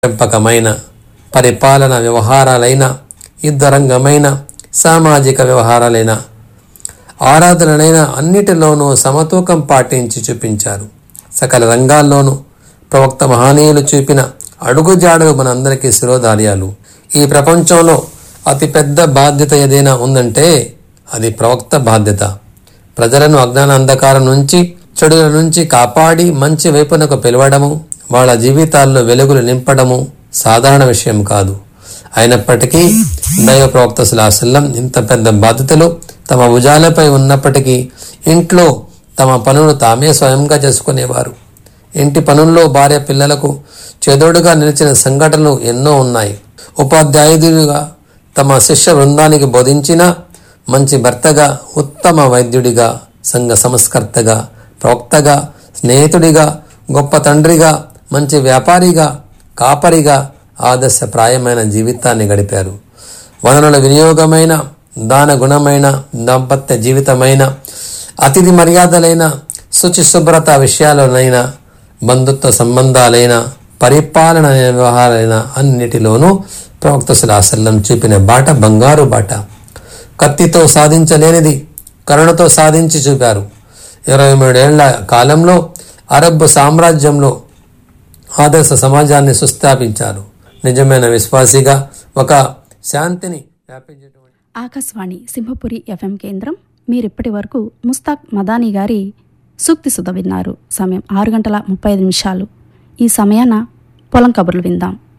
పెంపకమైన పరిపాలన వ్యవహారాలైన యుద్ధరంగమైన సామాజిక వ్యవహారాలైన ఆరాధనలైన అన్నిటిలోనూ సమతూకం పాటించి చూపించారు సకల రంగాల్లోనూ ప్రవక్త మహనీయులు చూపిన అడుగుజాడలు మనందరికీ శిరోధార్యాలు ఈ ప్రపంచంలో అతిపెద్ద బాధ్యత ఏదైనా ఉందంటే అది ప్రవక్త బాధ్యత ప్రజలను అజ్ఞాన అంధకారం నుంచి చెడుల నుంచి కాపాడి మంచి వైపునకు పిలవడము వాళ్ళ జీవితాల్లో వెలుగులు నింపడము సాధారణ విషయం కాదు అయినప్పటికీ దైవ ప్రవక్త సులాసల్లం ఇంత పెద్ద బాధ్యతలు తమ భుజాలపై ఉన్నప్పటికీ ఇంట్లో తమ పనులు తామే స్వయంగా చేసుకునేవారు ఇంటి పనుల్లో భార్య పిల్లలకు చెదోడుగా నిలిచిన సంఘటనలు ఎన్నో ఉన్నాయి ఉపాధ్యాయుడిగా తమ శిష్య బృందానికి బోధించిన మంచి భర్తగా ఉత్తమ వైద్యుడిగా సంఘ సంస్కర్తగా ప్రవక్తగా స్నేహితుడిగా గొప్ప తండ్రిగా మంచి వ్యాపారిగా కాపరిగా ఆదర్శప్రాయమైన జీవితాన్ని గడిపారు వనరుల వినియోగమైన దాన గుణమైన దాంపత్య జీవితమైన అతిథి మర్యాదలైన శుచి శుభ్రత విషయాలనైనా బంధుత్వ సంబంధాలైన పరిపాలన వ్యవహారాలైన అన్నిటిలోనూ ప్రవక్త సులాసల్లం చూపిన బాట బంగారు బాట కత్తితో సాధించలేనిది కరుణతో సాధించి చూపారు ఇరవై మూడేళ్ల కాలంలో అరబ్ సామ్రాజ్యంలో ఆదర్శ సమాజాన్ని సుస్థాపించారు నిజమైన విశ్వాసిగా ఒక శాంతిని వ్యాపించేటువంటి ఆకాశవాణి సింహపురి ఎఫ్ఎం కేంద్రం మీరిప్పటి వరకు ముస్తాక్ మదానీ గారి సూక్తి సుధ విన్నారు సమయం ఆరు గంటల ముప్పై ఐదు నిమిషాలు ఈ సమయాన పొలం కబుర్లు విందాం